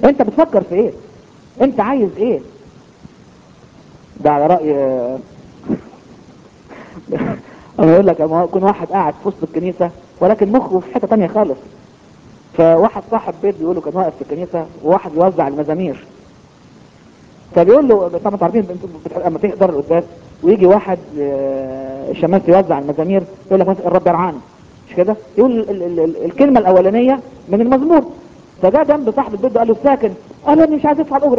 انت بتفكر في ايه انت عايز ايه ده على رأي انا يقول لك اما يكون واحد قاعد في وسط الكنيسة ولكن مخه في حتة تانية خالص فواحد صاحب بيت بيقول له كان واقف في الكنيسة وواحد بيوزع المزامير فبيقول له طبعا انتوا عارفين انتوا بتح- اما تحضر القداس ويجي واحد آه، شماس يوزع المزامير يقول لك مثلا الرب يرعانا مش كده يقول ال ال ال الكلمة الاولانية من المزمور فجاء جنب صاحب البيت ده قال له ساكن قال له اني مش عايز ادفع الاجره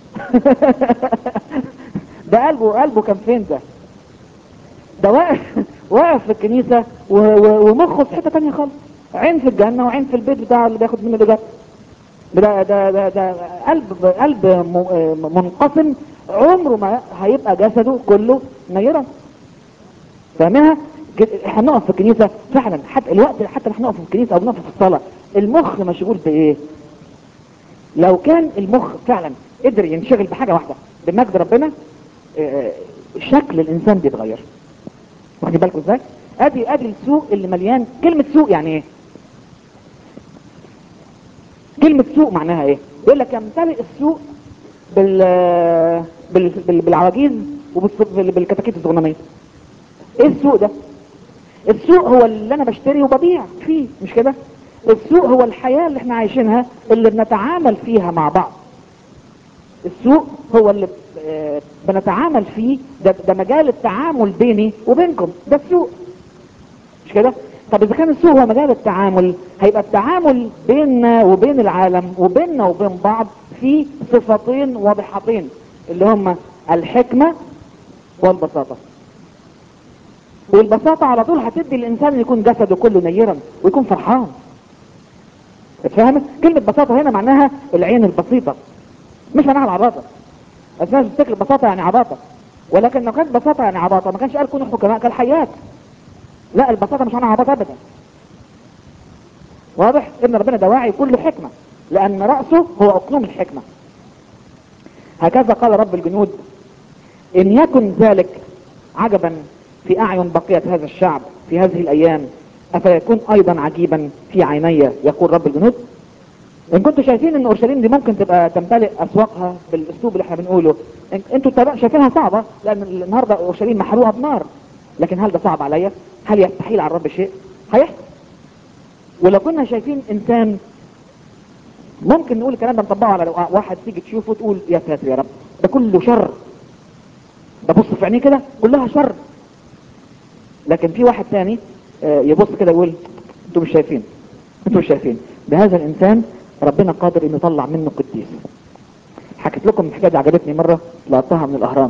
ده قلبه قلبه كان فين ده ده واقف واقف في الكنيسة و- و- ومخه في حتة تانية خالص عين في الجنة وعين في البيت بتاع اللي بياخد منه الإجابة ده ده ده ده قلب قلب م- منقسم عمره ما هيبقى جسده كله نيرا فاهمها؟ كده احنا بنقف في الكنيسة فعلا حتى الوقت حتى احنا بنقف في الكنيسة او بنقف في الصلاة المخ مشغول بايه؟ لو كان المخ فعلا قدر ينشغل بحاجة واحدة بمجد ربنا اه، شكل الانسان بيتغير واخدين بالكم ازاي؟ ادي ادي السوق اللي مليان كلمة سوق يعني ايه؟ كلمة سوق معناها ايه؟ يقول لك يمتلئ السوق بال بال بال- بالعواجيز وبالكتاكيت الصغننية. ايه السوق ده؟ السوق هو اللي انا بشتري وببيع فيه مش كده؟ السوق هو الحياة اللي احنا عايشينها اللي بنتعامل فيها مع بعض. السوق هو اللي آه، بنتعامل فيه ده, ده مجال التعامل بيني وبينكم ده السوق مش كده طب اذا كان السوق هو مجال التعامل هيبقى التعامل بيننا وبين العالم وبيننا وبين بعض في صفتين واضحتين اللي هما الحكمة والبساطة والبساطة على طول هتدي الانسان إن يكون جسده كله نيرا ويكون فرحان اتفهمت كلمة بساطة هنا معناها العين البسيطة مش معناها العباطة بس الناس بتفتكر بساطة يعني عباطة ولكن لو كانت بساطة يعني عباطة ما كانش قال كونوا حكماء كالحيات لا البساطة مش معناها عباطة ابدا واضح ان ربنا ده واعي كله حكمة لان رأسه هو اقلوم الحكمة هكذا قال رب الجنود ان يكن ذلك عجبا في اعين بقية هذا الشعب في هذه الايام افيكون ايضا عجيبا في عيني يقول رب الجنود ان كنتوا شايفين ان اورشليم دي ممكن تبقى تمتلئ اسواقها بالاسلوب اللي احنا بنقوله إن- انتوا تبقى شايفينها صعبة لان النهاردة اورشليم محروقة بنار لكن هل ده صعب عليا هل يستحيل على الرب شيء هيحصل ولو كنا شايفين انسان ممكن نقول الكلام ده نطبقه على واحد تيجي تشوفه تقول يا ساتر يا رب ده كله شر ده بص في عينيه كده كلها شر لكن في واحد تاني آه، يبص كده يقول انتوا مش شايفين انتوا مش شايفين ده هذا الانسان ربنا قادر انه يطلع منه قديس حكيت لكم الحكايه دي عجبتني مره لقطتها من الاهرام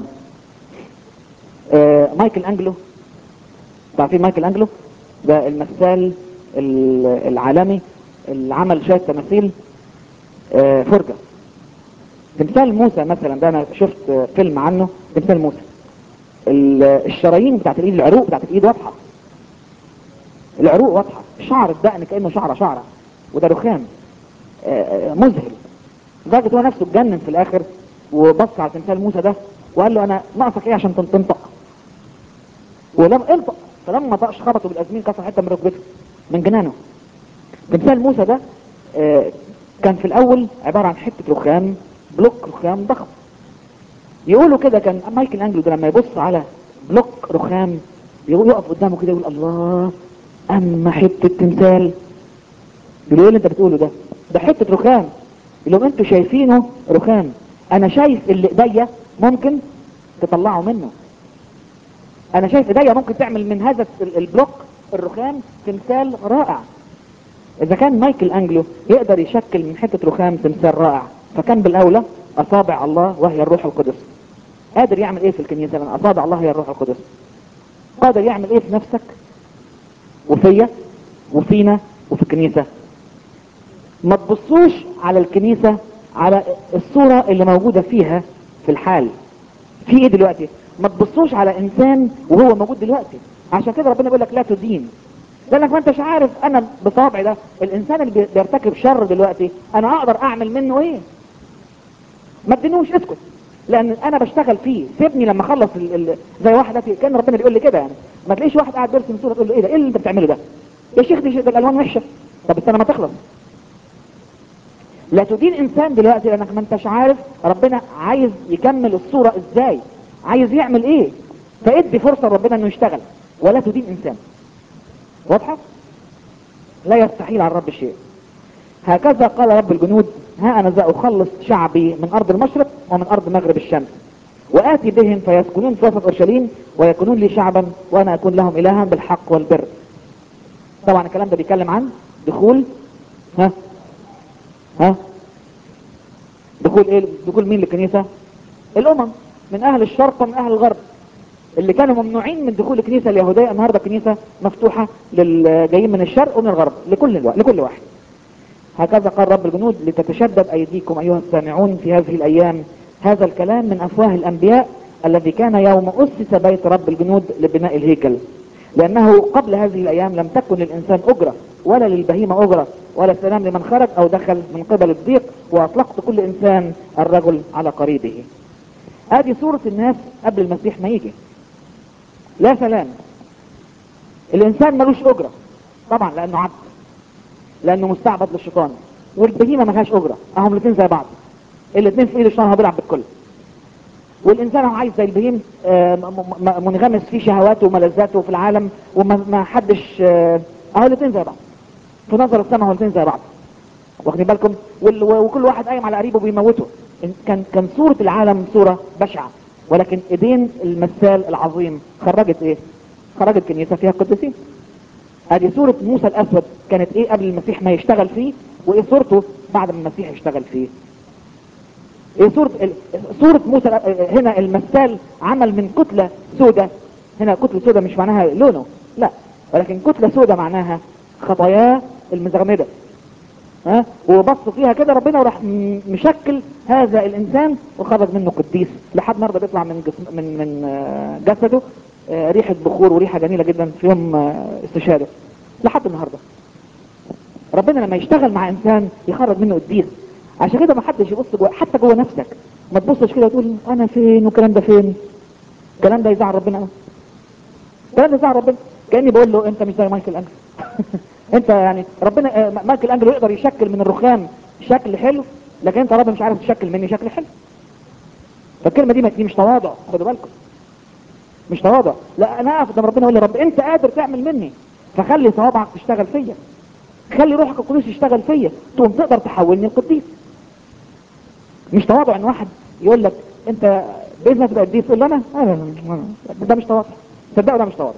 آه، مايكل انجلو تعرفين مايكل انجلو ده المثال ال- العالمي اللي عمل شويه تماثيل آه، فرجه تمثال موسى مثلا ده انا شفت آه، فيلم عنه تمثال موسى ال- الشرايين بتاعت الايد العروق بتاعت الايد واضحه العروق واضحه شعر الدقن كانه شعره شعره وده رخام آه، آه، مذهل لدرجه هو نفسه اتجنن في الاخر وبص على تمثال موسى ده وقال له انا ناقصك ايه عشان تن- تنطق ولم انطق فلما طقش خبطه بالازمين كسر حته من ركبته من جنانه تمثال موسى ده آه، كان في الاول عباره عن حته رخام بلوك رخام ضخم يقولوا كده كان مايكل انجلو ده لما يبص على بلوك رخام يقول يقف قدامه كده يقول الله اما حته تمثال يقول له ايه اللي انت بتقوله ده ده حته رخام يقول لهم انتوا شايفينه رخام انا شايف اللي ايديا ممكن تطلعوا منه انا شايف ايديا ممكن تعمل من هذا ال- البلوك الرخام تمثال رائع اذا كان مايكل انجلو يقدر يشكل من حته رخام تمثال رائع فكان بالاولى اصابع الله وهي الروح القدس قادر يعمل ايه في الكنيسه لان اصابع الله هي الروح القدس قادر يعمل ايه في نفسك وفيا وفينا وفي الكنيسه ما تبصوش على الكنيسه على الصوره اللي موجوده فيها في الحال في ايه دلوقتي ما تبصوش على انسان وهو موجود دلوقتي عشان كده ربنا بيقول لك لا تدين لانك ما انتش عارف انا بطبعي ده الانسان اللي بي- بيرتكب شر دلوقتي انا اقدر اعمل منه ايه ما تدينوش اسكت لان انا بشتغل فيه سيبني لما اخلص ال... ال... زي واحد دلوقتي كان ربنا بيقول لي كده يعني ما تلاقيش واحد قاعد بيرسم صوره تقول له ايه ده ايه اللي انت بتعمله ده يا شيخ دي ده الالوان وحشه طب استنى ما تخلص لا تدين انسان دلوقتي لانك ما انتش عارف ربنا عايز يكمل الصورة ازاي عايز يعمل ايه فادي فرصة ربنا انه يشتغل ولا تدين انسان واضحة لا يستحيل على الرب شيء هكذا قال رب الجنود ها انا ذا اخلص شعبي من ارض المشرق ومن ارض مغرب الشمس واتي بهم فيسكنون في وسط اورشليم ويكونون لي شعبا وانا اكون لهم الها بالحق والبر طبعا الكلام ده بيتكلم عن دخول ها ها دخول ايه دخول مين للكنيسة الامم من اهل الشرق ومن اهل الغرب اللي كانوا ممنوعين من دخول الكنيسة اليهودية النهاردة كنيسة مفتوحة للجايين من الشرق ومن الغرب لكل الوقت لكل واحد هكذا قال رب الجنود لتتشدد ايديكم ايها السامعون في هذه الايام هذا الكلام من افواه الانبياء الذي كان يوم اسس بيت رب الجنود لبناء الهيكل لانه قبل هذه الايام لم تكن للانسان اجرة ولا للبهيمة اجرة ولا سلام لمن خرج او دخل من قبل الضيق واطلقت كل انسان الرجل على قريبه ادي صورة الناس قبل المسيح ما يجي لا سلام الانسان ملوش اجرة طبعا لانه عبد لانه مستعبد للشيطان والبهيمة ما لهاش اجرة اهم الاثنين زي بعض الاثنين في ايد الشيطان هو بيلعب بالكل والانسان هو عايز زي البهيم آه، م- م- منغمس في شهواته وملذاته في العالم وما ما حدش آه، اهو الاثنين زي بعض في نظر السماء هو الاثنين زي بعض واخدين بالكم وال- وكل واحد قايم على قريبه بيموته إن- كان كان صورة العالم صورة بشعة ولكن ايدين المثال العظيم خرجت ايه خرجت كنيسة فيها قديسين ادي صورة موسى الاسود كانت ايه قبل المسيح ما يشتغل فيه وايه صورته بعد ما المسيح يشتغل فيه ايه صورة ال- صورة موسى الأ- هنا المثال عمل من كتلة سودة هنا كتلة سودة مش معناها لونه لا ولكن كتلة سودة معناها خطاياه المزغمدة ها وبص فيها كده ربنا وراح م- مشكل هذا الانسان وخرج منه قديس لحد النهارده بيطلع من جسم من من آه، جسده آه، ريحه بخور وريحه جميله جدا في يوم آه، استشهاده لحد النهارده ربنا لما يشتغل مع انسان يخرج منه قديس عشان كده ما حدش يبص جوه حتى جوه نفسك ما تبصش كده وتقول انا فين والكلام ده فين الكلام ده يزعل ربنا قوي الكلام ده يزعل ربنا كاني بقول له انت مش زي مايكل انجلو انت يعني ربنا آه، مايكل انجلو يقدر يشكل من الرخام شكل حلو لكن انت رب مش عارف تشكل مني شكل حلو فالكلمه دي دي مش تواضع خدوا بالكم مش تواضع لا انا اقف قدام ربنا اقول له رب انت قادر تعمل مني فخلي صوابعك تشتغل فيا خلي روحك القدس يشتغل فيا تقوم تقدر تحولني القديس مش تواضع ان واحد يقول لك انت باذنك تبقى قديس تقول له انا أنا- ده مش تواضع صدقوا ده مش تواضع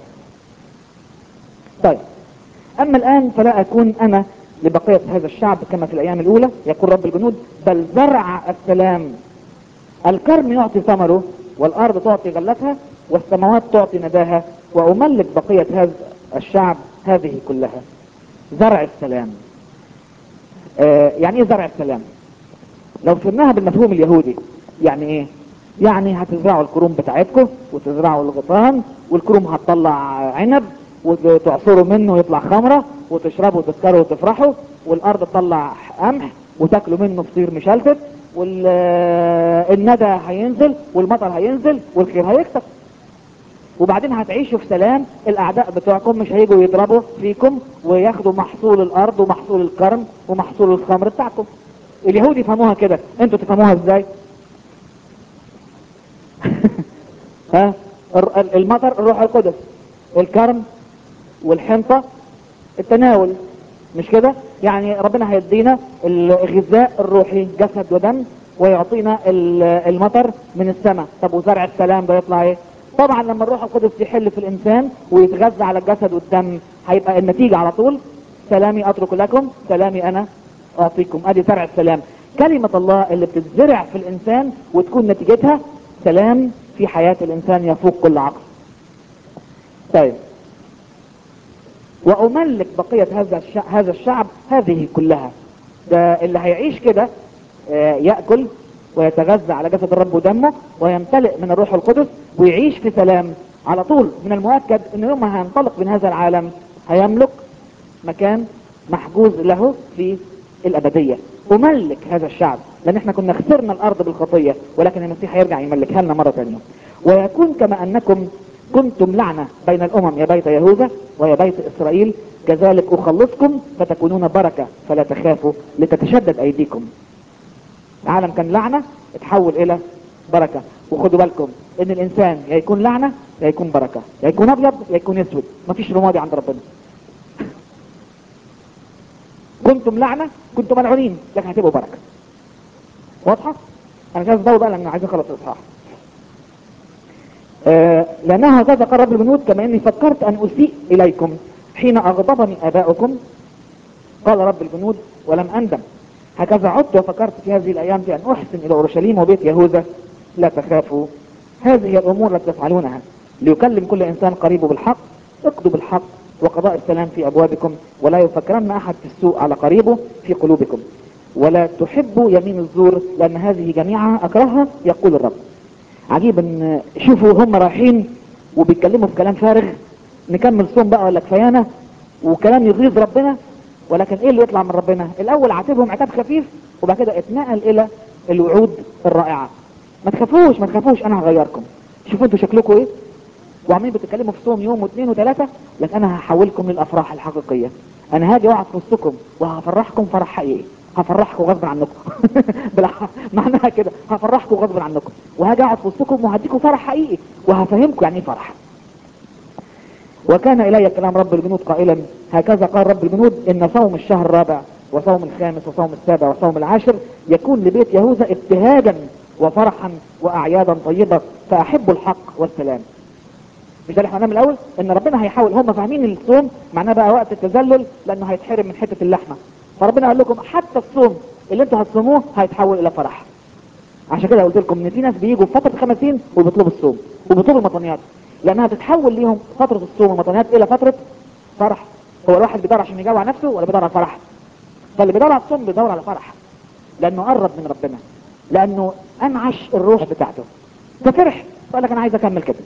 طيب اما الان فلا اكون انا لبقية هذا الشعب كما في الايام الاولى يقول رب الجنود بل زرع السلام الكرم يعطي ثمره والارض تعطي غلتها والسماوات تعطي نداها واملك بقية هذا الشعب هذه كلها زرع السلام آه يعني ايه زرع السلام لو فهمناها بالمفهوم اليهودي يعني ايه يعني هتزرعوا الكروم بتاعتكم وتزرعوا الغيطان والكروم هتطلع عنب وتعصروا منه ويطلع خمرة وتشربوا وتسكروا وتفرحوا والارض تطلع قمح وتاكلوا منه فطير مشلتت والندى هينزل والمطر هينزل والخير هيكتب وبعدين هتعيشوا في سلام الاعداء بتوعكم مش هيجوا يضربوا فيكم وياخدوا محصول الارض ومحصول الكرم ومحصول الخمر بتاعكم اليهود يفهموها كده انتوا تفهموها ازاي ها الر- ال- المطر الروح القدس الكرم والحنطة التناول مش كده يعني ربنا هيدينا الغذاء الروحي جسد ودم ويعطينا ال- المطر من السماء طب وزرع السلام ده يطلع ايه طبعا لما الروح القدس يحل في الانسان ويتغذى على الجسد والدم هيبقى النتيجة على طول سلامي اترك لكم سلامي انا اعطيكم ادي زرع السلام كلمة الله اللي بتتزرع في الانسان وتكون نتيجتها سلام في حياة الانسان يفوق كل عقل طيب واملك بقية هذا الشعب, هذا الشعب هذه كلها ده اللي هيعيش كده آه، يأكل ويتغذى على جسد الرب ودمه ويمتلئ من الروح القدس ويعيش في سلام على طول من المؤكد ان يوم ما هينطلق من هذا العالم هيملك مكان محجوز له في الابدية املك هذا الشعب لان احنا كنا خسرنا الارض بالخطية ولكن المسيح هيرجع يملكها لنا مرة ثانية ويكون كما انكم كنتم لعنة بين الامم يا بيت يهوذا ويا بيت اسرائيل كذلك اخلصكم فتكونون بركة فلا تخافوا لتتشدد ايديكم العالم كان لعنة اتحول الى بركة وخدوا بالكم ان الانسان يا يكون لعنة يا يكون بركة يا يكون ابيض يا يكون اسود مفيش رمادي عند ربنا كنتم لعنة كنتم ملعونين لكن هتبقوا بركة واضحة انا مش عايز اطول بقى لان عايز اخلص الاصحاح آه لانها هكذا قال رب الجنود كما اني فكرت ان اسيء اليكم حين اغضبني اباؤكم قال رب الجنود ولم اندم هكذا عدت وفكرت في هذه الايام في ان احسن الى اورشليم وبيت يهوذا لا تخافوا هذه هي الامور التي تفعلونها ليكلم كل انسان قريبه بالحق اقضوا بالحق وقضاء السلام في ابوابكم ولا يفكرن احد في السوء على قريبه في قلوبكم ولا تحبوا يمين الزور لان هذه جميعها اكرهها يقول الرب عجيب ان شوفوا هم رايحين وبيتكلموا في كلام فارغ نكمل صوم بقى ولا كفايانا وكلام يغيظ ربنا ولكن ايه اللي يطلع من ربنا الاول عاتبهم عتاب خفيف وبعد كده اتنقل الى الوعود الرائعه ما تخافوش ما تخافوش انا هغيركم شوفوا انتوا شكلكم ايه وعمالين بتتكلموا في صوم يوم واثنين وثلاثه لكن انا هحولكم للافراح الحقيقيه انا هاجي اقعد في وسطكم وهفرحكم فرح حقيقي هفرحكم غصب عنكم بلا معناها كده هفرحكم غصب عنكم وهاجي اقعد في وسطكم وهديكم فرح حقيقي وهفهمكم يعني ايه فرح وكان الي كلام رب الجنود قائلا هكذا قال رب الجنود ان صوم الشهر الرابع وصوم الخامس وصوم السابع وصوم العاشر يكون لبيت يهوذا ابتهاجا وفرحا واعيادا طيبه فاحب الحق والسلام مش ده اللي احنا هنعمل الاول ان ربنا هيحاول هم فاهمين الصوم معناه بقى وقت التذلل لانه هيتحرم من حته اللحمه فربنا قال لكم حتى الصوم اللي انتوا هتصوموه هيتحول الى فرح عشان كده قلت لكم ان في ناس بيجوا في فتره خمسين وبيطلبوا الصوم وبيطلبوا المطنيات لانها تتحول ليهم فتره الصوم والمطنيات الى فتره فرح هو الواحد بيدور عشان يجاوب على نفسه ولا بيدور على فرح فاللي بيدور على الصوم بيدور على فرح لانه قرب من ربنا لانه انعش الروح بتاعته ففرح فقال لك انا عايز اكمل كده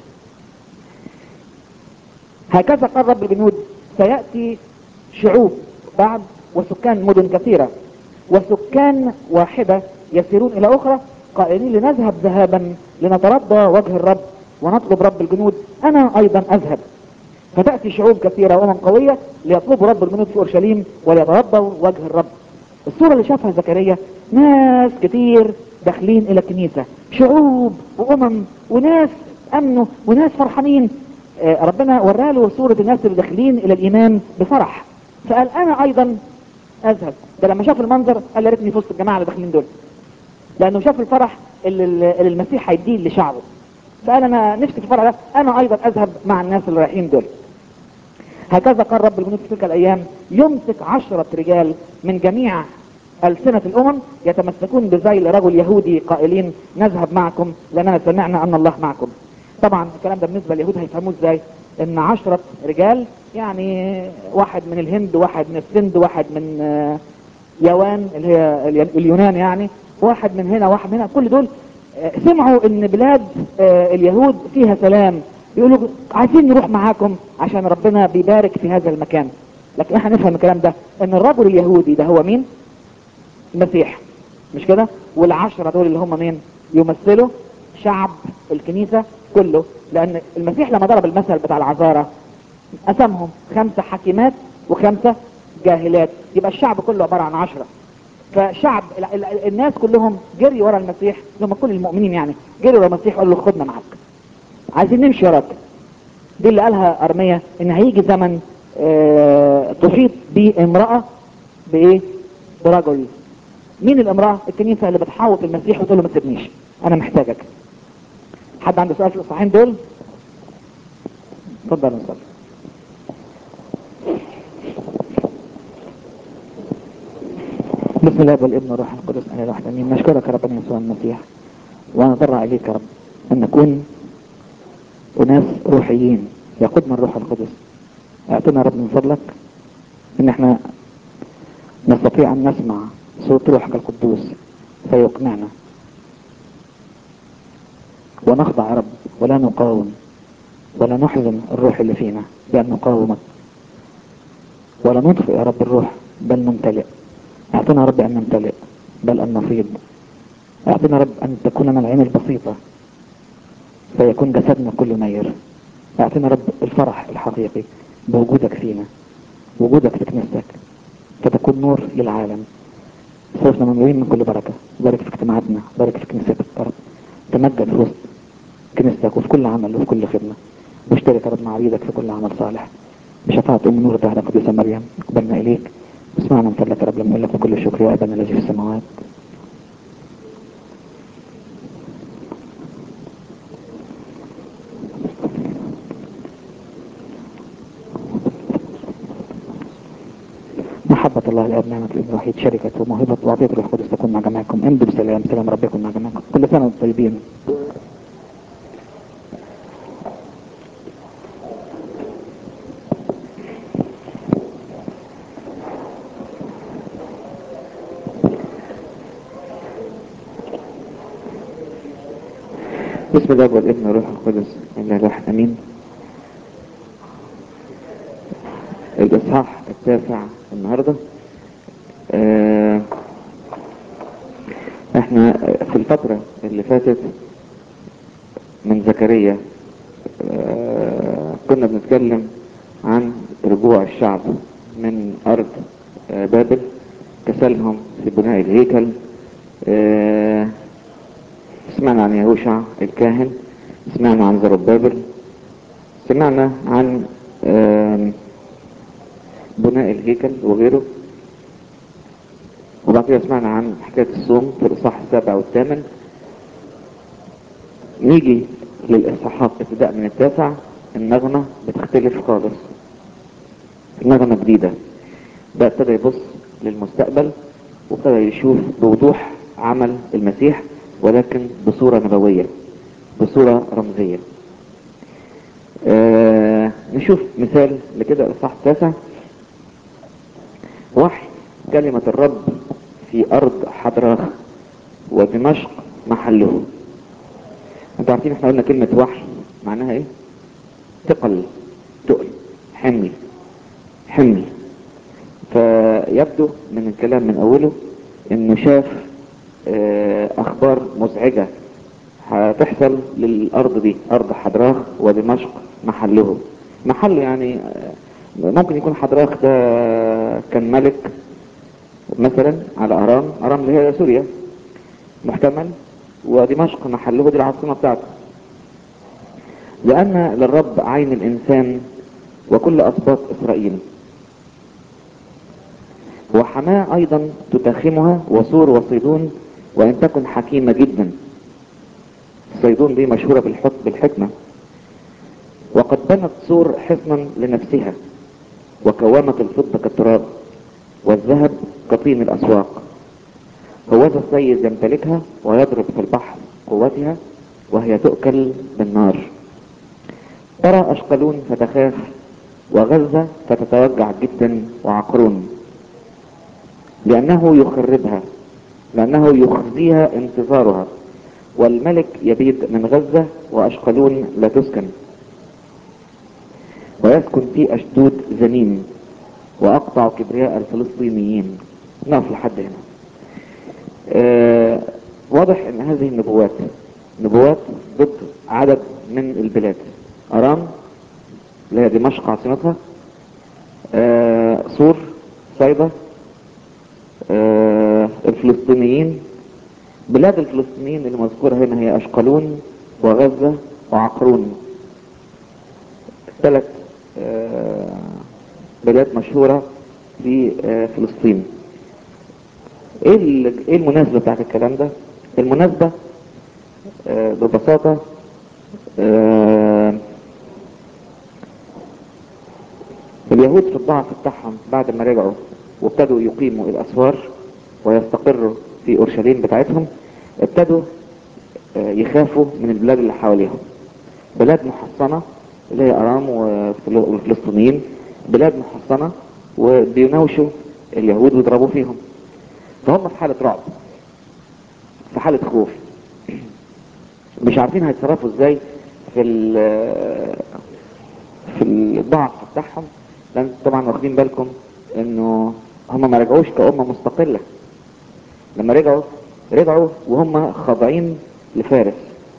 هكذا قال رب الجنود سيأتي شعوب بعد وسكان مدن كثيرة وسكان واحدة يسيرون إلى أخرى قائلين لنذهب ذهابا لنترضى وجه الرب ونطلب رب الجنود أنا أيضا أذهب فتأتي شعوب كثيرة وأمم قوية ليطلبوا رب الجنود في أورشليم وليترضوا وجه الرب الصورة اللي شافها زكريا ناس كتير داخلين إلى الكنيسة شعوب وأمم وناس أمنوا وناس فرحانين آه، ربنا وراله صورة الناس اللي داخلين الى الايمان بفرح فقال انا ايضا اذهب ده لما شاف المنظر قال يا ريتني في وسط الجماعة اللي داخلين دول لانه شاف الفرح اللي, اللي المسيح هيديه لشعبه فقال انا نفسي في الفرح ده انا ايضا اذهب مع الناس اللي رايحين دول هكذا قال رب الجنود في تلك الايام يمسك عشرة رجال من جميع ألسنة الأمم يتمسكون بذيل رجل يهودي قائلين نذهب معكم لأننا سمعنا أن الله معكم طبعا الكلام ده بالنسبة لليهود هيفهموه ازاي ان عشرة رجال يعني واحد من الهند واحد من السند واحد من آه، يوان اللي هي الي- اليونان يعني واحد من هنا واحد من هنا كل دول آه، سمعوا ان بلاد آه، اليهود فيها سلام يقولوا عايزين نروح معاكم عشان ربنا بيبارك في هذا المكان لكن احنا نفهم الكلام ده ان الرجل اليهودي ده هو مين المسيح مش كده والعشرة دول اللي هم مين يمثلوا شعب الكنيسة كله لان المسيح لما ضرب المثل بتاع العذارة قسمهم خمسة حكيمات وخمسة جاهلات يبقى الشعب كله عبارة عن عشرة فشعب ال- ال- الناس كلهم جري ورا المسيح هم كل المؤمنين يعني جري ورا المسيح قال له خدنا معاك عايزين نمشي وراك دي اللي قالها ارميا ان هيجي زمن آه، تحيط بامرأة بايه برجل مين الامرأة الكنيسة اللي بتحاوط المسيح وتقول له ما تسيبنيش انا محتاجك حد عنده سؤال في الاصحاحين دول اتفضل نصلي بسم الله والابن والروح القدس انا الواحد امين نشكرك يا ربنا يسوع المسيح ونضرع اليك يا رب ان نكون اناس روحيين يقودنا الروح القدس اعطنا يا رب من فضلك ان احنا نستطيع ان نسمع صوت روحك القدوس فيقنعنا ونخضع يا رب ولا نقاوم ولا نحزن الروح اللي فينا بأن نقاومك ولا نطفئ يا رب الروح بل نمتلئ اعطنا يا رب أن نمتلئ بل أن نفيض اعطنا يا رب أن تكون لنا العين البسيطة فيكون جسدنا كله نير اعطنا يا رب الفرح الحقيقي بوجودك فينا وجودك في كنيستك فتكون نور للعالم صرفنا ممنوعين من كل بركة بارك في اجتماعاتنا بارك في كنيستك يا رب تمجد في وسط كنيستك وفي كل عمل وفي كل خدمة واشترك يا رب مع عبيدك في كل عمل صالح بشفاعة أم نور دهنا قديسة مريم قبلنا إليك اسمعنا من فضلك يا رب لما نقول لك بكل شكر يا أبانا الذي في السماوات محبة الله الآب نعمة الابن الوحيد شركة وموهبة وعطية الروح القدس تكون مع جميعكم امضوا بسلام سلام رب يكون مع جميعكم كل سنة وانتم طيبين بسم الله والابن والروح القدس الا الواحد امين الاصحاح التاسع النهارده آه احنا في الفترة اللي فاتت من زكريا آه كنا بنتكلم عن رجوع الشعب من ارض آه بابل كسلهم في بناء الهيكل آه سمعنا عن يهوشع الكاهن سمعنا عن زربابل سمعنا عن بناء الهيكل وغيره وبعد كده سمعنا عن حكاية الصوم في الإصحاح السابع والثامن نيجي للإصحاحات ابتداء من التاسع النغمة بتختلف خالص نغمة جديدة ده ابتدى يبص للمستقبل وابتدى يشوف بوضوح عمل المسيح ولكن بصورة نبوية بصورة رمزية آه نشوف مثال لكده الإصحاح التاسع وحي كلمة الرب في أرض حضراخ ودمشق محله انتوا عارفين احنا قلنا كلمة وحي معناها ايه ثقل تقل حمل حمل فيبدو من الكلام من اوله انه شاف اه اخبار مزعجة هتحصل للارض دي ارض حضراخ ودمشق محله محله يعني ممكن يكون حضراخ ده كان ملك مثلا على ارام ارام اللي هي سوريا محتمل ودمشق محله دي العاصمة بتاعته لان للرب عين الانسان وكل اسباط اسرائيل وحماة ايضا تتخمها وسور وصيدون وان تكن حكيمة جدا صيدون دي مشهورة بالحك بالحكمة وقد بنت سور حصنا لنفسها وكوامة الفضة كالتراب والذهب كطين الأسواق هوذا السيد يمتلكها ويضرب في البحر قوتها وهي تؤكل بالنار ترى أشقلون فتخاف وغزة فتتوجع جدا وعقرون لأنه يخربها لأنه يخزيها انتظارها والملك يبيد من غزة وأشقلون لا تسكن ويسكن في أشدود زنيم وأقطع كبرياء الفلسطينيين نقف لحد هنا آه واضح ان هذه النبوات نبوات ضد عدد من البلاد ارام اللي هي دمشق عاصمتها آه سور صيدا آه الفلسطينيين بلاد الفلسطينيين اللي مذكورة هنا هي اشقلون وغزة وعقرون ثلاث آه بلاد مشهورة في آه فلسطين ايه ايه المناسبة بتاعت الكلام ده المناسبة آه ببساطة آه اليهود في الضعف بتاعهم بعد ما رجعوا وابتدوا يقيموا الاسوار ويستقروا في اورشليم بتاعتهم ابتدوا آه يخافوا من البلاد اللي حواليهم بلاد محصنة اللي هي ارام والفلسطينيين بلاد محصنة وبيناوشوا اليهود ويضربوا فيهم فهم في حالة رعب في حالة خوف مش عارفين هيتصرفوا ازاي في في الضعف بتاعهم لان طبعا واخدين بالكم انه هم ما رجعوش كأمة مستقلة لما رجعوا رجعوا وهم خاضعين لفارس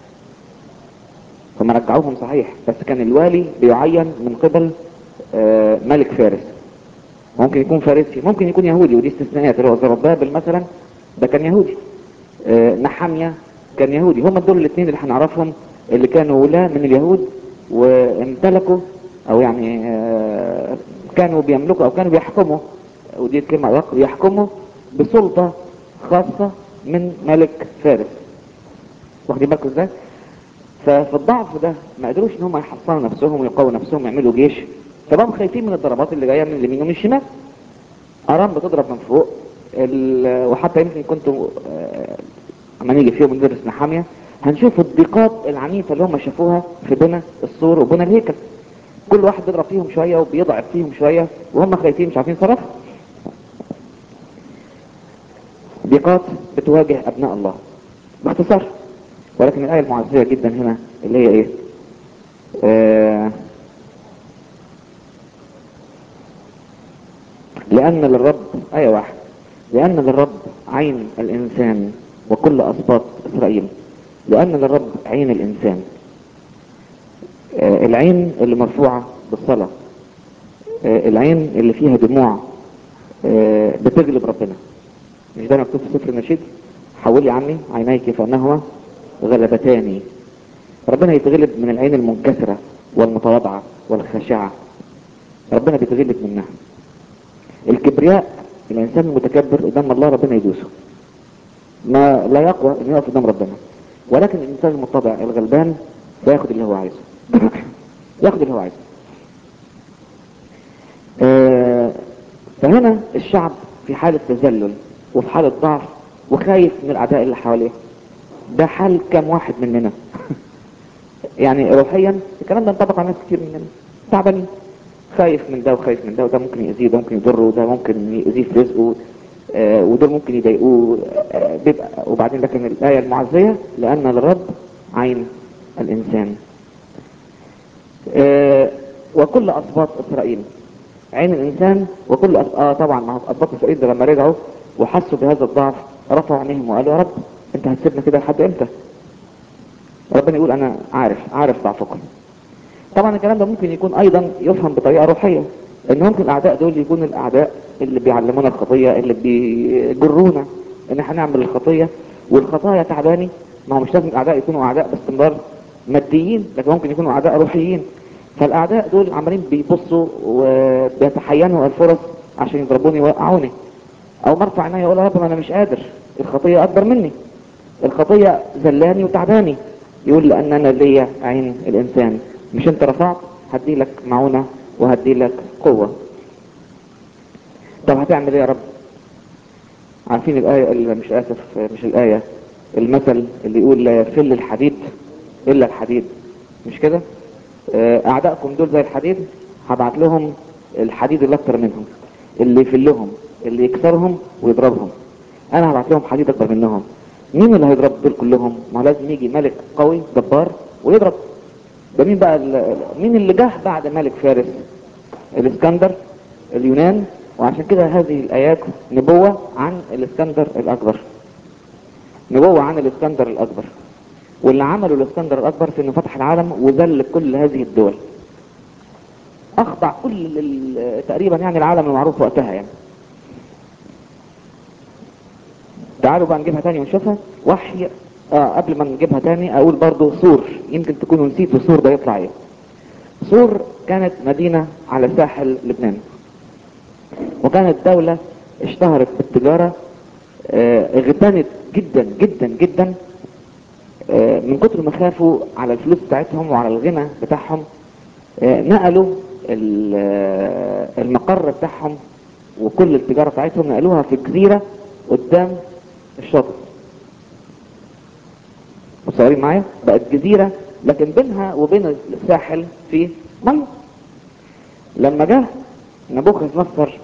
هم رجعوهم صحيح بس كان الوالي بيعين من قبل ملك فارس ممكن يكون فارسي ممكن يكون يهودي ودي استثناءات اللي هو زربابل مثلا ده كان يهودي آه، نحامية كان يهودي هم دول الاثنين اللي هنعرفهم اللي كانوا ولاة من اليهود وامتلكوا او يعني آه، كانوا بيملكوا او كانوا بيحكموا ودي الكلمة ادق بيحكموا بسلطة خاصة من ملك فارس واخدين بالكم ازاي؟ ففي الضعف ده ما قدروش ان هم يحصنوا نفسهم ويقووا نفسهم يعملوا جيش فبقوا خايفين من الضربات اللي جايه من اليمين ومن الشمال ارام بتضرب من فوق ال- وحتى يمكن كنتوا آه، اما نيجي في يوم ندرس نحاميه هنشوف الضيقات العنيفه اللي هم شافوها في بنى السور وبنى الهيكل كل واحد بيضرب فيهم شويه وبيضعف فيهم شويه وهم خايفين مش عارفين يتصرفوا ضيقات بتواجه ابناء الله باختصار ولكن الآية المعزية جدا هنا اللي هي ايه آه لأن للرب آية واحد لأن للرب عين الإنسان وكل أسباط إسرائيل لأن للرب عين الإنسان آه العين اللي مرفوعة بالصلاة آه العين اللي فيها دموع آه بتغلب ربنا مش ده مكتوب في سفر النشيد حولي عني عينيك فانهما غلبتاني ربنا يتغلب من العين المنكسرة والمتواضعة والخاشعة ربنا بيتغلب منها الكبرياء الانسان المتكبر قدام الله ربنا يدوسه ما لا يقوى انه يقف قدام ربنا ولكن الانسان المتضع الغلبان بياخد اللي هو عايزه ياخد اللي هو عايزه آه، فهنا الشعب في حالة تذلل وفي حالة ضعف وخايف من الأعداء اللي حواليه ده حال كام واحد مننا يعني روحيا الكلام ده ينطبق على ناس كتير مننا تعبانين خايف من ده وخايف من ده وده ممكن يأذيه وده ممكن يضره وده ممكن يأذيه في رزقه آه، ودول ممكن يضايقوه آه، بيبقى وبعدين لكن الآية المعزية لأن الرب عين الإنسان آه، وكل أسباط إسرائيل عين الإنسان وكل أس... آه طبعا ما هو أسباط إسرائيل ده لما رجعوا وحسوا بهذا الضعف رفعوا عينيهم وقالوا يا رب أنت هتسيبنا كده لحد إمتى؟ ربنا يقول أنا عارف عارف ضعفكم طبعا الكلام ده ممكن يكون أيضا يفهم بطريقة روحية إن ممكن الأعداء دول يكونوا الأعداء اللي بيعلمونا الخطية اللي بيجرونا إن احنا نعمل الخطية والخطايا تعباني ما هو مش لازم الأعداء يكونوا أعداء باستمرار ماديين لكن ممكن يكونوا أعداء روحيين فالأعداء دول عمالين بيبصوا وبيتحينوا الفرص عشان يضربوني ويوقعوني أو مرفع عيني يقول يا رب ما أنا مش قادر الخطية أكبر مني الخطية زلاني وتعباني يقول لأن أنا ليا عين الإنسان مش أنت رفعت هدي لك معونة وهدي لك قوة طب هتعمل إيه يا رب عارفين الآية اللي مش آسف مش الآية المثل اللي يقول لا يفل الحديد إلا الحديد مش كده آه، أعدائكم دول زي الحديد هبعت لهم الحديد اللي أكتر منهم اللي يفلهم اللي يكسرهم ويضربهم أنا هبعت لهم حديد أكتر منهم مين اللي هيضرب دول كلهم؟ ما هو لازم يجي ملك قوي جبار ويضرب ده مين بقى ال- مين اللي جه بعد ملك فارس؟ الاسكندر اليونان وعشان كده هذه الآيات نبوة عن الاسكندر الأكبر نبوة عن الاسكندر الأكبر واللي عمله الاسكندر الأكبر في انه فتح العالم وذل كل هذه الدول أخضع كل ال- تقريبا يعني العالم المعروف وقتها يعني تعالوا بقى نجيبها تاني ونشوفها وحي آه قبل ما نجيبها تاني اقول برضو سور يمكن تكونوا نسيتوا سور ده يطلع ايه سور كانت مدينة على ساحل لبنان وكانت دولة اشتهرت بالتجارة آه، اغتنت جدا جدا جدا آه، من كتر ما خافوا على الفلوس بتاعتهم وعلى الغنى بتاعهم آه، نقلوا ال- آه، المقر بتاعهم وكل التجارة بتاعتهم نقلوها في جزيرة قدام الشاطئ متصورين معايا بقت جزيرة لكن بينها وبين الساحل في مية لما جه نبوخذ نصر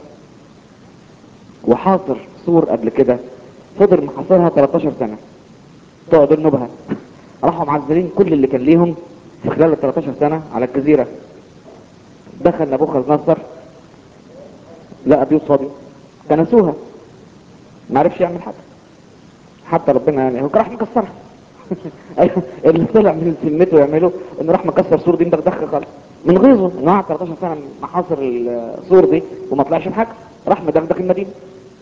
وحاصر سور قبل كده فضل محاصرها 13 سنة تقعد النبهة راحوا معزلين كل اللي كان ليهم في خلال ال 13 سنة على الجزيرة دخل نبوخذ نصر لقى بيوت فاضية كنسوها ما عرفش يعمل حاجة حتى ربنا يعني هو راح مكسرها أيوة، اللي طلع من سلمته يعمله انه راح مكسر سور دي مدغدغ خالص من غيظه انه قعد 13 سنه محاصر السور دي وما طلعش بحاجه راح مدغدغ المدينه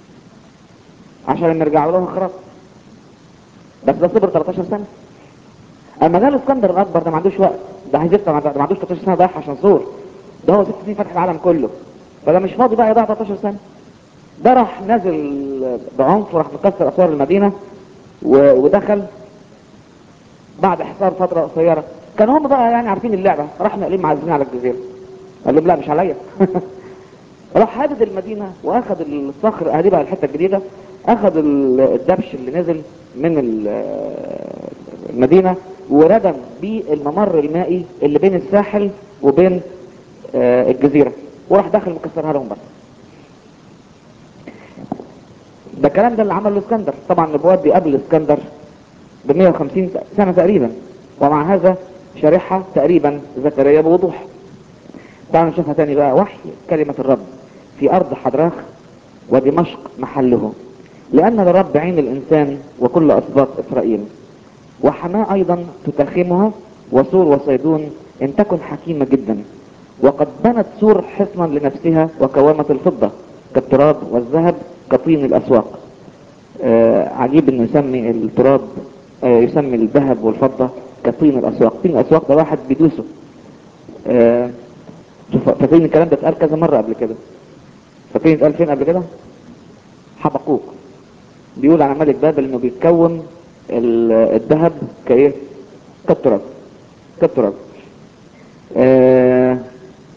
عشان نرجع له خلاص بس ده صبر 13 سنه اما جاء الاسكندر الاكبر ده ما عندوش وقت ده هيزفت ما ما عندوش 13 سنه ضايع عشان سور ده هو ست سنين فتح العالم كله فده مش فاضي بقى يضيع 13 سنه ده راح نازل بعنف وراح مكسر اسوار المدينه و- ودخل بعد حصار فتره قصيره كان هم بقى يعني عارفين اللعبه راح ناقلين معزين على الجزيره قال لهم لا مش عليا راح هدد المدينه واخد الصخر ادي بقى الحته الجديده اخد ال- الدبش اللي نزل من ال- المدينه وردم بيه الممر المائي اللي بين الساحل وبين آه، الجزيره وراح داخل مكسرها لهم بس ده الكلام ده اللي عمله الاسكندر طبعا النبوات دي قبل الاسكندر ب 150 سنه تقريبا ومع هذا شارحها تقريبا زكريا بوضوح تعالوا نشوفها تاني بقى وحي كلمة الرب في أرض حضراخ ودمشق محله لأن لرب عين الإنسان وكل أسباط إسرائيل وحماة أيضا تتخمها وسور وصيدون إن تكن حكيمة جدا وقد بنت سور حصنا لنفسها وكوامة الفضة كالتراب والذهب كطين الأسواق آه عجيب انه يسمي التراب آه يسمي الذهب والفضة كطين الأسواق طين الأسواق ده واحد بيدوسه آه شوف فاكرين الكلام ده اتقال كذا مرة قبل كده فاكرين اتقال فين قبل كده حبقوق بيقول على ملك بابل انه بيتكون ال- الذهب كايه كالتراب كالتراب آه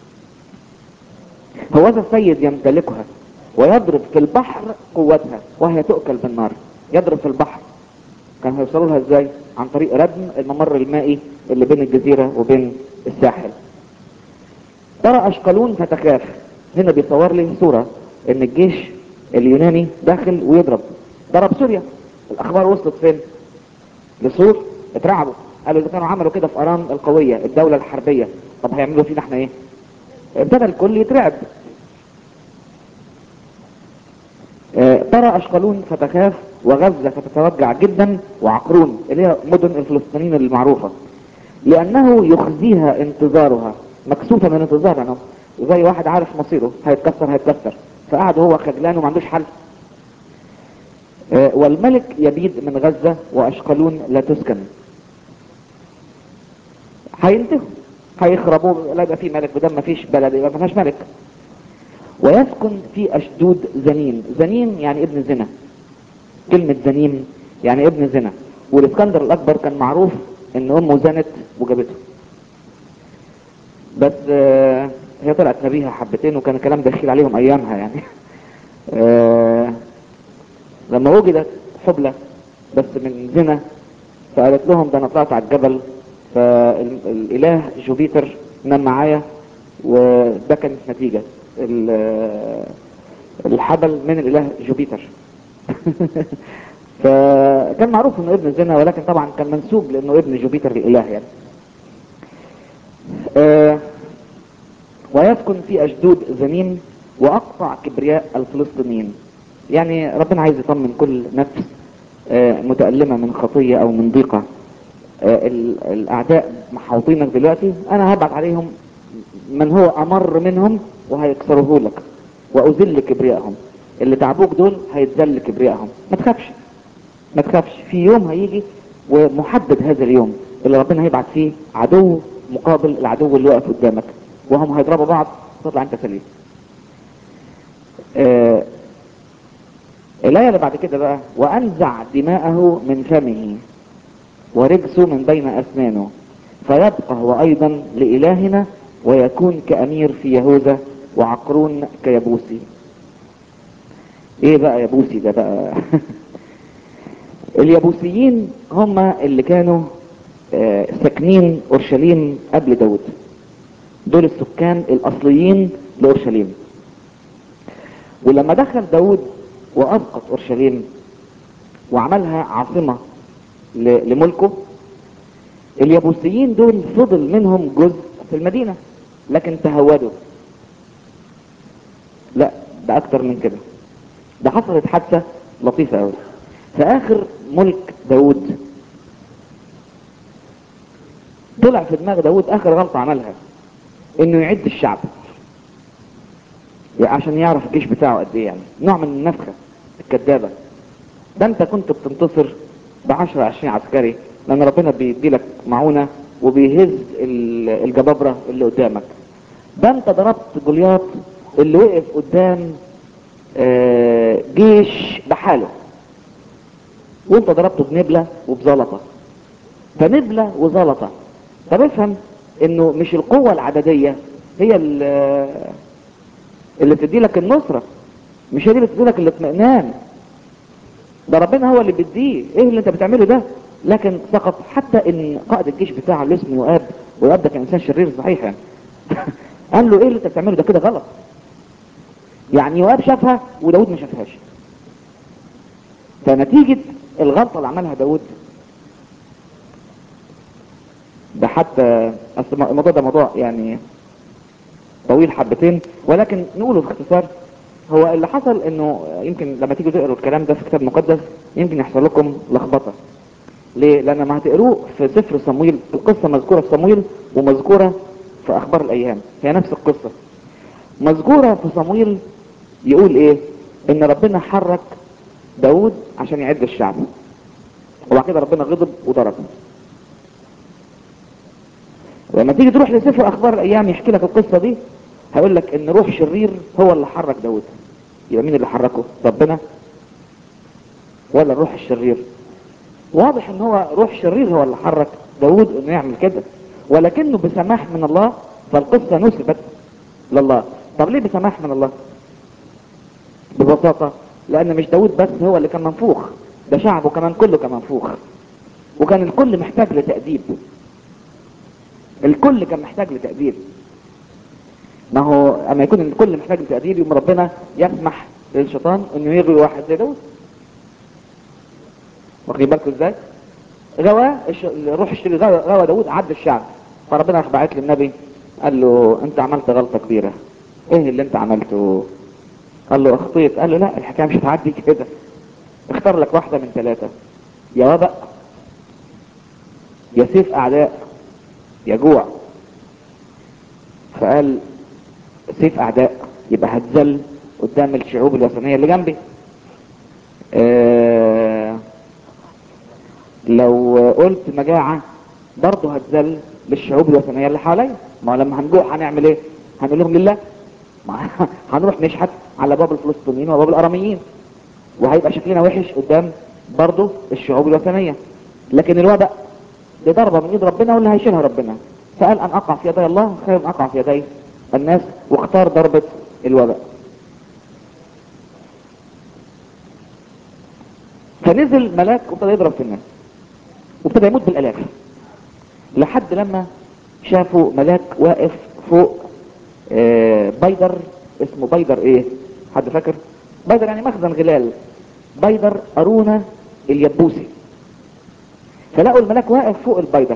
هو ذا السيد يمتلكها ويضرب في البحر قوتها وهي تؤكل بالنار يضرب في البحر كان هيوصلوا لها ازاي عن طريق ردم الممر المائي اللي بين الجزيرة وبين الساحل ترى اشقلون فتخاف هنا بيصور لي صورة ان الجيش اليوناني داخل ويضرب ضرب سوريا الاخبار وصلت فين لسور اترعبوا قالوا اذا كانوا عملوا كده في ارام القوية الدولة الحربية طب هيعملوا فينا احنا ايه ابتدى الكل يترعب آه، ترى اشقلون فتخاف وغزة فتتوجع جدا وعقرون اللي هي مدن الفلسطينيين المعروفة لانه يخزيها انتظارها مكسوفة من انتظارها أنا. زي واحد عارف مصيره هيتكسر هيتكسر فقعد هو خجلان وما عندوش حل آه، والملك يبيد من غزة واشقلون لا تسكن هينتهوا هيخربوا لا يبقى في ملك بدل ما فيش بلد يبقى ما فيهاش ملك ويسكن في اشدود زنين زنين يعني ابن زنا كلمة زنيم يعني ابن زنا والاسكندر الاكبر كان معروف ان امه زنت وجابته بس آه، هي طلعت نبيها حبتين وكان الكلام دخيل عليهم ايامها يعني آه، لما وجدت حبلى بس من زنا فقالت لهم ده انا طلعت على الجبل فالاله جوبيتر نام معايا وده كانت نتيجة ال- الحبل من الاله جوبيتر فكان معروف انه ابن زنا ولكن طبعا كان منسوب لانه ابن جوبيتر الاله يعني آه، ويسكن في اشدود زمين واقطع كبرياء الفلسطينيين يعني ربنا عايز يطمن كل نفس آه، متألمة من خطية او من ضيقة آه، ال- الاعداء محاوطينك دلوقتي انا هبعت عليهم من هو امر منهم وهيكسروه لك واذل كبريائهم اللي تعبوك دول هيتذل كبريائهم ما تخافش ما تخافش في يوم هيجي ومحدد هذا اليوم اللي ربنا هيبعت فيه عدو مقابل العدو اللي واقف قدامك وهم هيضربوا بعض تطلع انت سليم آه الآية اللي بعد كده بقى وأنزع دماءه من فمه ورجسه من بين أسنانه فيبقى هو أيضا لإلهنا ويكون كأمير في يهوذا وعقرون كيبوسي ايه بقى يبوسي ده بقى اليبوسيين هم اللي كانوا آه، ساكنين اورشليم قبل داود دول السكان الاصليين لاورشليم ولما دخل داود واسقط اورشليم وعملها عاصمة ل- لملكه اليبوسيين دول فضل منهم جزء في المدينة لكن تهودوا لا ده اكتر من كده ده حصلت حادثة لطيفة قوي في اخر ملك داود طلع في دماغ داود اخر غلطة عملها انه يعد الشعب يعني عشان يعرف الجيش بتاعه قد ايه يعني نوع من النفخة الكذابة ده انت كنت بتنتصر ب 10 20 عسكري لان ربنا بيدي لك معونة وبيهز ال- الجبابرة اللي قدامك ده انت ضربت جولياط اللي وقف قدام آه، جيش بحاله وانت ضربته بنبلة وبزلطة فنبلة وزلطة طب افهم انه مش القوة العددية هي ال- اللي بتدي لك النصرة مش هي دي اللي بتدي لك الاطمئنان ده ربنا هو اللي بيديه ايه اللي انت بتعمله ده لكن سقط حتى ان قائد الجيش بتاعه اللي اسمه يؤاب ويؤاب ده كان انسان شرير صحيح يعني قال له ايه اللي انت بتعمله ده كده غلط يعني يؤاب شافها وداود ما شافهاش فنتيجة الغلطة اللي عملها داود ده حتى اصل الموضوع ده موضوع يعني طويل حبتين ولكن نقوله باختصار هو اللي حصل انه يمكن لما تيجوا تقروا الكلام ده في كتاب مقدس يمكن يحصل لكم لخبطه ليه؟ لان ما هتقروه في سفر صمويل القصه مذكوره في صمويل ومذكوره في اخبار الايام هي نفس القصه مذكوره في صمويل يقول ايه؟ ان ربنا حرك داود عشان يعد الشعب وبعد كده ربنا غضب وضرب لما تيجي تروح لسفر اخبار الايام يحكي لك القصه دي هيقول لك ان روح شرير هو اللي حرك داود يبقى مين اللي حركه ربنا ولا الروح الشرير واضح ان هو روح شرير هو اللي حرك داود انه يعمل كده ولكنه بسماح من الله فالقصه نسبت لله طب ليه بسماح من الله ببساطه لان مش داود بس هو اللي كان منفوخ ده شعبه كمان كله كان منفوخ وكان الكل محتاج لتأديب الكل كان محتاج لتأديب ما هو اما يكون الكل محتاج لتأديب يوم ربنا يسمح للشيطان انه يغوي واحد زي داود واخدين بالكم ازاي غوى الش- الروح الشرير غوى غوى داود عد الشعب فربنا راح بعت للنبي قال له انت عملت غلطه كبيره ايه اللي انت عملته قال له اخطيت قال له لا الحكايه مش هتعدي كده اختار لك واحده من ثلاثه يا وبأ يا سيف اعداء يا جوع فقال سيف اعداء يبقى هتذل قدام الشعوب الوثنيه اللي جنبي آه لو قلت مجاعة برضه هتذل للشعوب الوثنية اللي حواليا ما هو لما هنجوع هنعمل ايه هنقول لهم لله ما هنروح نشحت على باب الفلسطينيين وباب الاراميين وهيبقى شكلنا وحش قدام برضه الشعوب الوثنية لكن الوباء دي ضربة من ايد ربنا واللي هيشيلها ربنا فقال ان اقع في يدي الله خير من اقع في يدي الناس واختار ضربة الوباء فنزل ملاك وابتدى يضرب في الناس وابتدى يموت بالالاف لحد لما شافوا ملاك واقف فوق آه، بيدر اسمه بيدر ايه حد فاكر بيدر يعني مخزن غلال بيدر ارونا اليبوسي فلقوا الملاك واقف فوق البيدر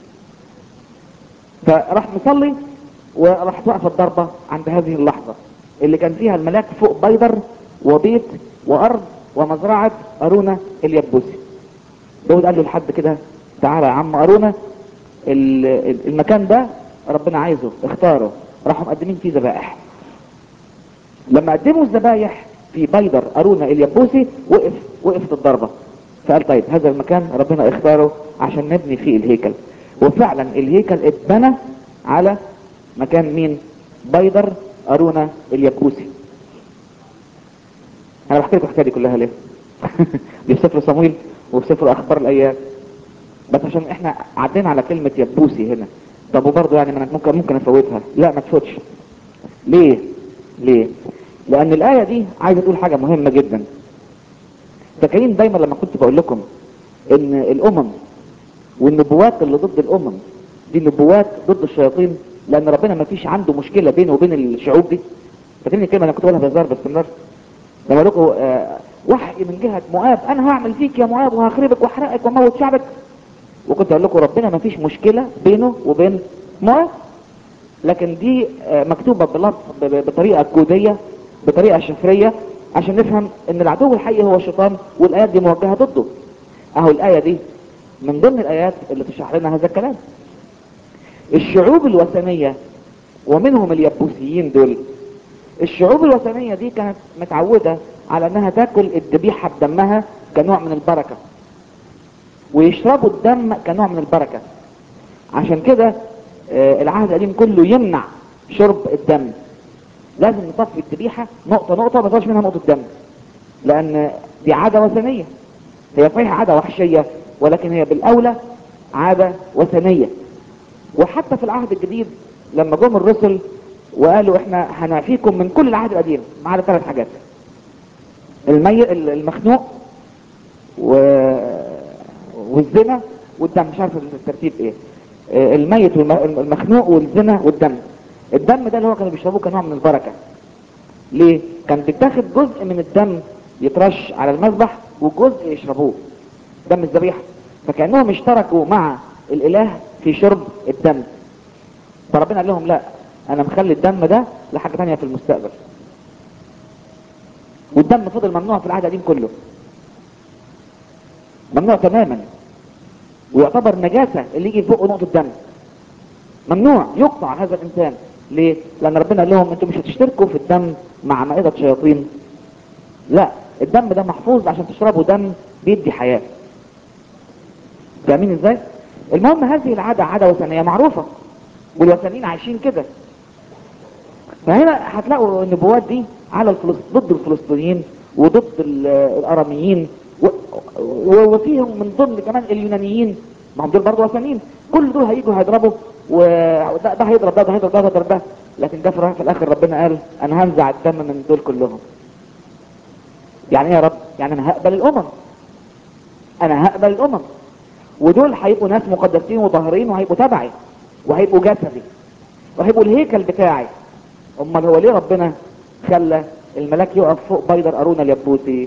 فراح مصلي وراح توقف الضربة عند هذه اللحظة اللي كان فيها الملاك فوق بيدر وبيت وارض ومزرعة ارونا اليبوسي داود قال له لحد كده تعالى يا عم ارونا ال- ال- المكان ده ربنا عايزه اختاره راحوا مقدمين فيه ذبائح لما قدموا الذبايح في بيدر ارونا اليبوسي وقف وقفت الضربه فقال طيب هذا المكان ربنا اختاره عشان نبني فيه الهيكل وفعلا الهيكل اتبنى على مكان مين بيدر ارونا اليبوسي انا بحكي لكم الحكايه دي كلها ليه دي في سفر صمويل وفي سفر اخبار الايام بس عشان احنا عدينا على كلمة يبوسي هنا طب وبرضه يعني ما أنا ممكن ممكن افوتها لا ما تفوتش ليه ليه لان الاية دي عايزة تقول حاجة مهمة جدا فاكرين دايما لما كنت بقول لكم ان الامم والنبوات اللي ضد الامم دي نبوات ضد الشياطين لان ربنا ما فيش عنده مشكلة بينه وبين الشعوب دي فاكرين الكلمة اللي كنت بقولها بهزار باستمرار لما اقول لكم آه، وحي من جهة مؤاب انا هعمل فيك يا مؤاب وهخربك واحرقك واموت شعبك وكنت اقول لكم ربنا ما فيش مشكلة بينه وبين مؤاب لكن دي آه، مكتوبة بلفظ ب- ب- بطريقة كودية بطريقة شفرية عشان نفهم ان العدو الحقيقي هو الشيطان والايات دي موجهة ضده اهو الاية دي من ضمن الايات اللي تشرح لنا هذا الكلام الشعوب الوثنية ومنهم اليبوسيين دول الشعوب الوثنية دي كانت متعودة على انها تاكل الذبيحة بدمها كنوع من البركة ويشربوا الدم كنوع من البركة عشان كده آه، العهد القديم كله يمنع شرب الدم لازم نطفي الذبيحة نقطة نقطة ما يطلعش منها نقطة دم لان دي عادة وثنية هي صحيح عادة وحشية ولكن هي بالاولى عادة وثنية وحتى في العهد الجديد لما جم الرسل وقالوا احنا هنعفيكم من كل العهد القديم ما عدا ثلاث حاجات المي المخنوق و... والزنا والدم مش عارف الترتيب ايه آه، الميت والمخنوق والزنا والدم الدم ده اللي هو كانوا بيشربوه كنوع من البركه ليه كان بيتاخد جزء من الدم يترش على المذبح وجزء يشربوه دم الذبيحه فكانهم اشتركوا مع الاله في شرب الدم فربنا قال لهم لا انا مخلي الدم ده لحاجه تانية في المستقبل والدم فضل ممنوع في العهد القديم كله ممنوع تماما ويعتبر نجاسة اللي يجي فوقه نقطة دم ممنوع يقطع هذا الانسان ليه؟ لان ربنا قال لهم انتوا مش هتشتركوا في الدم مع مائدة شياطين لا الدم ده محفوظ عشان تشربوا دم بيدي حياة فاهمين ازاي؟ المهم هذه العادة عادة وثنية معروفة والوثنيين عايشين كده فهنا هتلاقوا النبوات دي على الفلسط... ضد الفلسطينيين وضد ال- الاراميين و... و... وفيهم من ضمن كمان اليونانيين ما هم دول برضه وثنيين كل دول هيجوا هيضربوا وده ده هيضرب ده ده هيضرب ده ده هيضرب ده لكن ده في في الاخر ربنا قال انا هنزع الدم من دول كلهم يعني ايه يا رب يعني انا هقبل الامم انا هقبل الامم ودول هيبقوا ناس مقدسين وطاهرين وهيبقوا تبعي وهيبقوا جسدي وهيبقوا الهيكل بتاعي امال هو ليه ربنا خلى الملاك يقف فوق بيدر ارون اليبوسي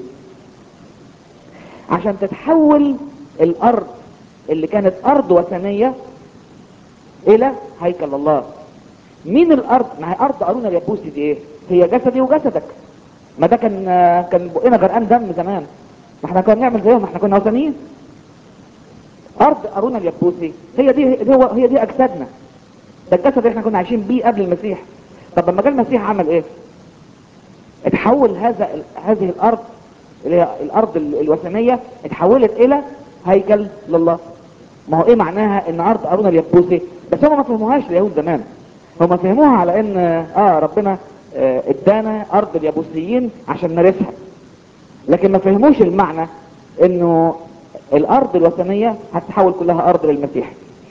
عشان تتحول الارض اللي كانت ارض وثنية الى هيكل الله مين الارض ما هي ارض ارون اليبوسي دي ايه هي جسدي وجسدك ما ده كان كان بقنا غرقان دم زمان ما احنا كنا بنعمل زيهم ما احنا كنا وثنيين ارض ارون اليبوسي هي دي هي, هو هي دي اجسادنا ده الجسد اللي احنا كنا عايشين بيه قبل المسيح طب لما جه المسيح عمل ايه اتحول هذا هذه الارض اللي هي الارض ال- الوثنيه اتحولت الى هيكل لله ما هو ايه معناها ان ارض ارون اليبوسي بس هم ما فهموهاش اليهود زمان هم فهموها على ان اه ربنا آه، ادانا ارض اليبوسيين عشان نرثها لكن ما فهموش المعنى انه الارض الوثنيه هتتحول كلها ارض للمسيح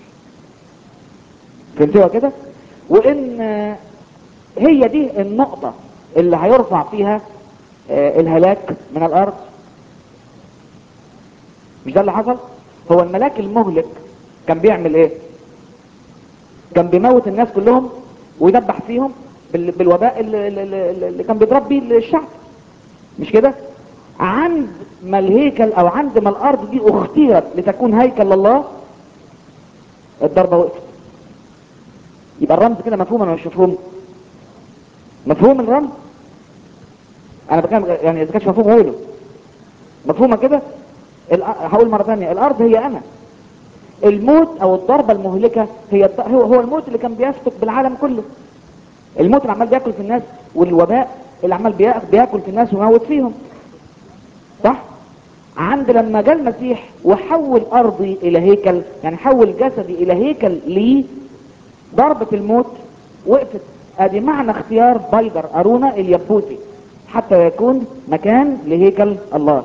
فهمتوها كده وان آه، هي دي النقطة اللي هيرفع فيها آه، الهلاك من الارض مش ده اللي حصل هو الملاك المهلك كان بيعمل ايه كان بيموت الناس كلهم ويدبح فيهم بال- بالوباء اللي, اللي, اللي كان بيضرب بيه الشعب مش كده عند ما الهيكل او عند ما الارض دي اختيرت لتكون هيكل لله الضربة وقفت يبقى الرمز كده مفهوم ولا مش مفهوم مفهوم الرمز انا بكلم يعني اذا كانش مفهوم قوله مفهومه كده الأ- هقول مره ثانيه الارض هي انا الموت او الضربه المهلكه هي الض- هو هو الموت اللي كان بيسفك بالعالم كله الموت اللي عمال بياكل في الناس والوباء اللي عمال بيا- بياكل في الناس ويموت فيهم صح عند لما جاء المسيح وحول ارضي الى هيكل يعني حول جسدي الى هيكل لي ضربة الموت وقفت ادي معنى اختيار بيدر ارونا اليبوسي حتى يكون مكان لهيكل الله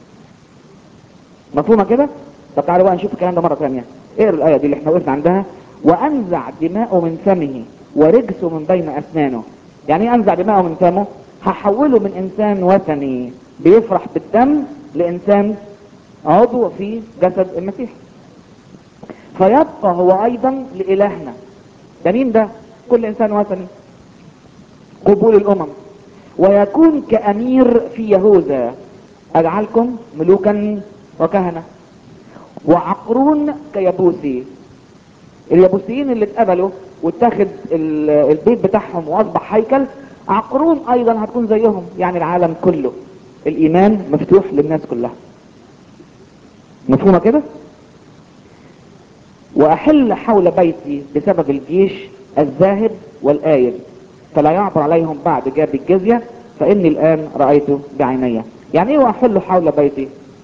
مفهومة كده طب تعالوا بقى نشوف الكلام ده مرة ثانية اقرا الآية دي اللي احنا وقفنا عندها وانزع دماءه من فمه ورجسه من بين اسنانه يعني ايه انزع دماءه من فمه هحوله من انسان وثني بيفرح بالدم لانسان عضو في جسد المسيح فيبقى هو ايضا لالهنا ده مين ده كل انسان وثني قبول الامم ويكون كامير في يهوذا اجعلكم ملوكا وكهنه وعقرون كيبوسي اليبوسيين اللي اتقبلوا واتخذ ال- البيت بتاعهم واصبح هيكل عقرون ايضا هتكون زيهم يعني العالم كله الايمان مفتوح للناس كلها مفهومه كده واحل حول بيتي بسبب الجيش الذاهب والآيب فلا يعبر عليهم بعد جاب الجزية فإني الآن رأيته بعيني يعني ايه واحل حول بيتي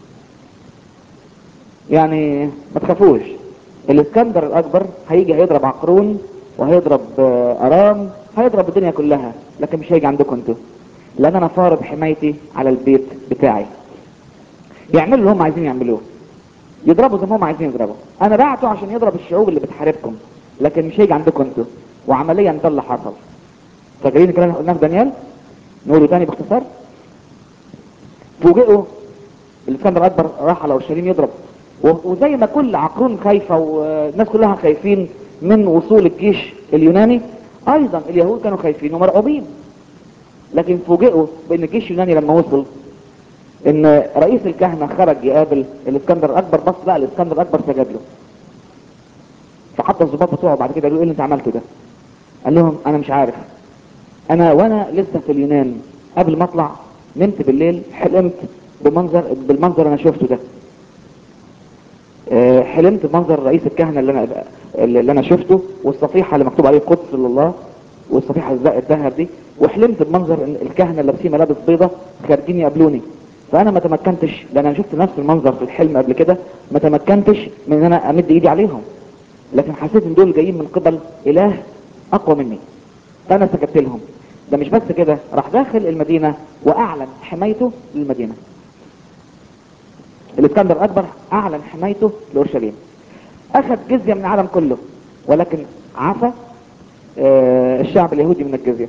يعني ما تخافوش الاسكندر الاكبر هيجي هيضرب عقرون وهيضرب آه، ارام هيضرب الدنيا كلها لكن مش هيجي عندكم انتوا لان انا فارض حمايتي على البيت بتاعي يعملوا اللي هم عايزين يعملوه يضربوا زي ما هم عايزين يضربوا انا بعته عشان يضرب الشعوب اللي بتحاربكم لكن مش هيجي عندكم انتوا وعمليا ده اللي حصل فاكرين الكلام اللي قلناه في دانيال نقوله تاني باختصار فوجئوا الاسكندر الاكبر راح على اورشليم يضرب و- وزي ما كل عقرون خايفه والناس كلها خايفين من وصول الجيش اليوناني ايضا اليهود كانوا خايفين ومرعوبين لكن فوجئوا بان الجيش اليوناني لما وصل ان رئيس الكهنه خرج يقابل الاسكندر الاكبر بص بقى الاسكندر الاكبر سجد له فحتى الضباط بتوعه بعد كده قالوا ايه اللي انت عملته ده قال لهم انا مش عارف انا وانا لسه في اليونان قبل ما اطلع نمت بالليل حلمت بمنظر بالمنظر انا شفته ده آه، حلمت بمنظر رئيس الكهنه اللي انا اللي انا شفته والصفيحه اللي مكتوب عليه قدس لله والصفيحه الز- الذهب دي وحلمت بمنظر إن الكهنه اللي لابسين ملابس بيضة خارجين يقابلوني فانا ما تمكنتش لان انا شفت نفس المنظر في الحلم قبل كده ما تمكنتش من ان انا امد ايدي عليهم لكن حسيت ان دول جايين من قبل اله اقوى مني فانا سكت لهم ده مش بس كده راح داخل المدينه واعلن حمايته للمدينه الاسكندر الاكبر اعلن حمايته لاورشليم اخذ جزيه من العالم كله ولكن عفى آه، الشعب اليهودي من الجزيه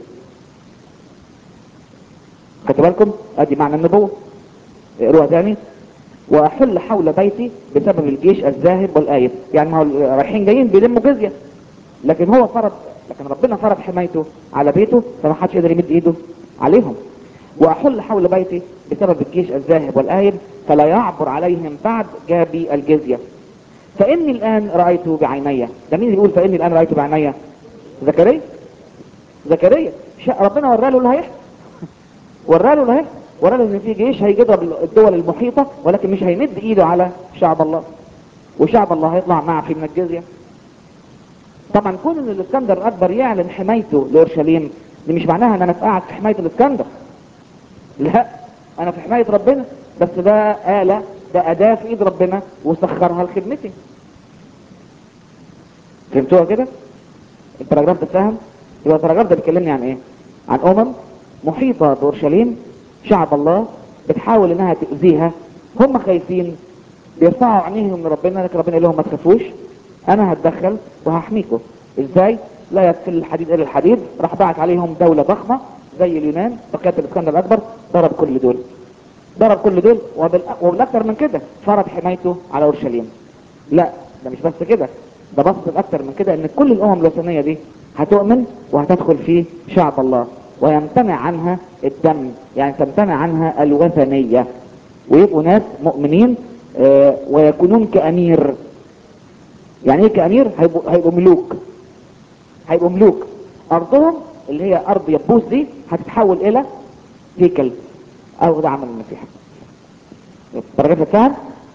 خدوا بالكم ادي معنى النبوه اقروها تاني واحل حول بيتي بسبب الجيش الذاهب والايب يعني ما هو رايحين جايين بيلموا جزيه لكن هو فرض لكن ربنا فرض حمايته على بيته فما حدش يقدر يمد ايده عليهم واحل حول بيتي بسبب الجيش الذاهب والايب فلا يعبر عليهم بعد جابي الجزيه فاني الان رايته بعيني ده مين اللي بيقول فاني الان رايته بعيني زكريا زكريا شا- ربنا وراله اللي هيحصل وراله اللي هيحصل وراله ان في جيش هيجي يضرب الدول المحيطه ولكن مش هيمد ايده على شعب الله وشعب الله هيطلع معفي من الجزيه طبعا كون ان الاسكندر الاكبر يعلن حمايته لاورشليم دي مش معناها ان انا قاعد في حمايه الاسكندر لا انا في حمايه ربنا بس ده آلة ده أداة في ايد ربنا وسخرها لخدمتي فهمتوها كده؟ الباراجراف ده فاهم؟ يبقى الباراجراف ده بيكلمني عن ايه؟ عن أمم محيطة بأورشليم شعب الله بتحاول انها تأذيها هم خايفين بيرفعوا عينيهم لربنا لكن ربنا يقول لهم ما تخافوش انا هتدخل وهحميكم ازاي؟ لا يكفي الحديد الا الحديد راح بعت عليهم دولة ضخمة زي اليونان فكانت الاسكندر الاكبر ضرب كل دول ضرب كل دول وبالأ- وبالاكثر من كده فرض حمايته على اورشليم لا ده مش بس كده ده بص اكتر من كده ان كل الامم الوثنيه دي هتؤمن وهتدخل في شعب الله ويمتنع عنها الدم يعني تمتنع عنها الوثنيه ويبقوا ناس مؤمنين آه، ويكونون كامير يعني ايه كامير هيبقوا, هيبقوا ملوك هيبقوا ملوك ارضهم اللي هي ارض يبوس دي هتتحول الى هيكل او ده عمل المسيح درجات الفهم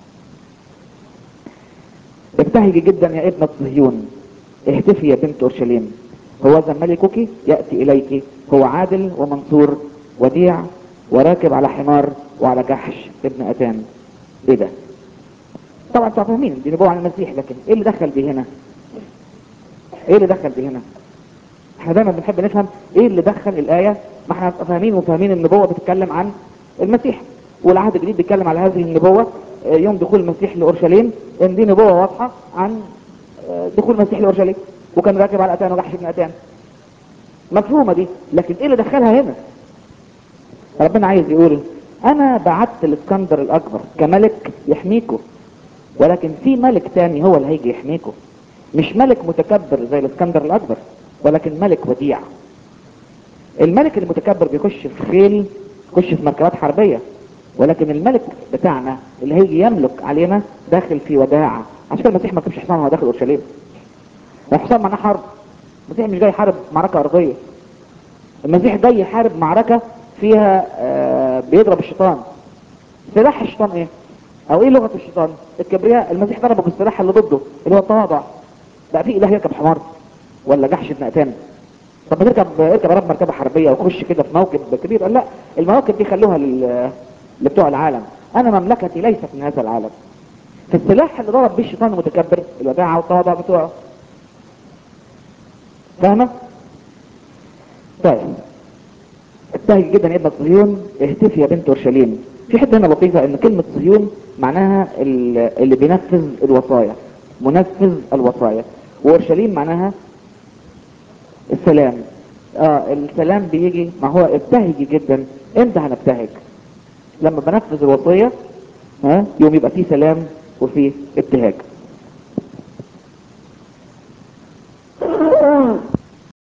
ابتهجي جدا يا ابنة صهيون اهتفي يا بنت اورشليم هو ذا ملكك ياتي اليك هو عادل ومنصور وديع وراكب على حمار وعلى جحش ابن اتان ايه ده طبعا انتوا فاهمين دي نبوة عن المسيح لكن ايه اللي دخل دي هنا ايه اللي دخل دي هنا احنا دايما بنحب نفهم ايه اللي دخل الايه ما احنا فاهمين وفاهمين النبوه بتتكلم عن المسيح والعهد الجديد بيتكلم على هذه النبوه آه، يوم دخول المسيح لاورشليم ان دي نبوه واضحه عن آه، دخول المسيح لاورشليم وكان راكب على اتان وجحش بن اتان مفهومه دي لكن ايه اللي دخلها هنا ربنا عايز يقول انا بعت الاسكندر الاكبر كملك يحميكم ولكن في ملك تاني هو اللي هيجي يحميكم مش ملك متكبر زي الاسكندر الاكبر ولكن ملك وديع الملك المتكبر بيخش في خيل يخش في مركبات حربية ولكن الملك بتاعنا اللي هيجي يملك علينا داخل في وداعة عشان كده المسيح ما كتبش حصان وهو داخل اورشليم الحصان معناه حرب المسيح مش جاي يحارب معركة ارضية المسيح جاي يحارب معركة فيها آه بيضرب الشيطان سلاح الشيطان ايه او ايه لغة الشيطان الكبرياء المسيح ضربه بالسلاح اللي ضده اللي هو التواضع بقى في اله يركب حمار ولا جحش ابن اتان طب ما تركب اركب يا رب مركبه حربيه وخش كده في موكب كبير قال لا المواكب دي خلوها لل... لبتوع العالم انا مملكتي ليست من هذا العالم في السلاح اللي ضرب بيه الشيطان المتكبر الوداعه والتواضع بتوعه فاهمه؟ طيب ابتهج جدا يا ابن صهيون اهتفي يا بنت اورشليم في حته هنا لطيفه ان كلمه صهيون معناها ال- اللي بينفذ الوصايا منفذ الوصايا واورشليم معناها السلام اه السلام بيجي ما هو ابتهجي جدا امتى هنبتهج لما بنفذ الوصيه ها يوم يبقى فيه سلام وفيه ابتهاج